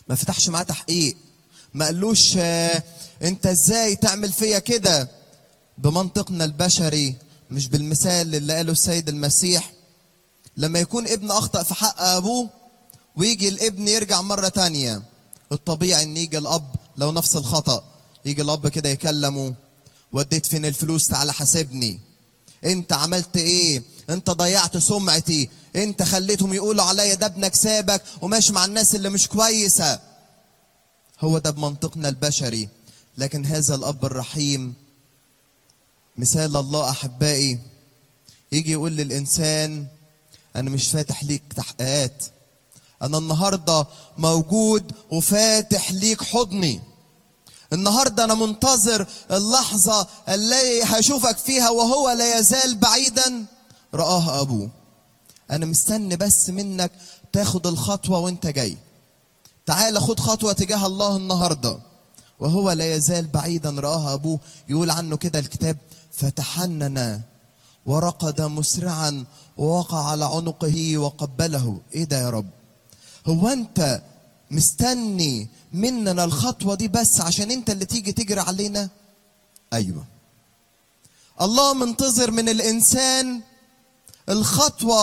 ما فتحش معاه تحقيق ما قالوش آه، انت ازاي تعمل فيا كده بمنطقنا البشري مش بالمثال اللي قاله السيد المسيح لما يكون ابن اخطأ في حق ابوه ويجي الابن يرجع مرة تانية الطبيعي ان يجي الاب لو نفس الخطأ يجي الاب كده يكلمه وديت فين الفلوس تعالى حاسبني انت عملت ايه انت ضيعت سمعتي انت خليتهم يقولوا عليا ده ابنك سابك وماشي مع الناس اللي مش كويسة هو ده بمنطقنا البشري لكن هذا الاب الرحيم مثال الله احبائي يجي يقول للانسان انا مش فاتح ليك تحقيقات انا النهارده موجود وفاتح ليك حضني النهارده انا منتظر اللحظه اللي هشوفك فيها وهو لا يزال بعيدا رآه ابوه انا مستني بس منك تاخد الخطوه وانت جاي تعال خد خطوه تجاه الله النهارده وهو لا يزال بعيدا رآه ابوه يقول عنه كده الكتاب فتحنن ورقد مسرعا ووقع على عنقه وقبله ايه ده يا رب هو انت مستني مننا الخطوة دي بس عشان انت اللي تيجي تجري علينا ايوه الله منتظر من الانسان الخطوة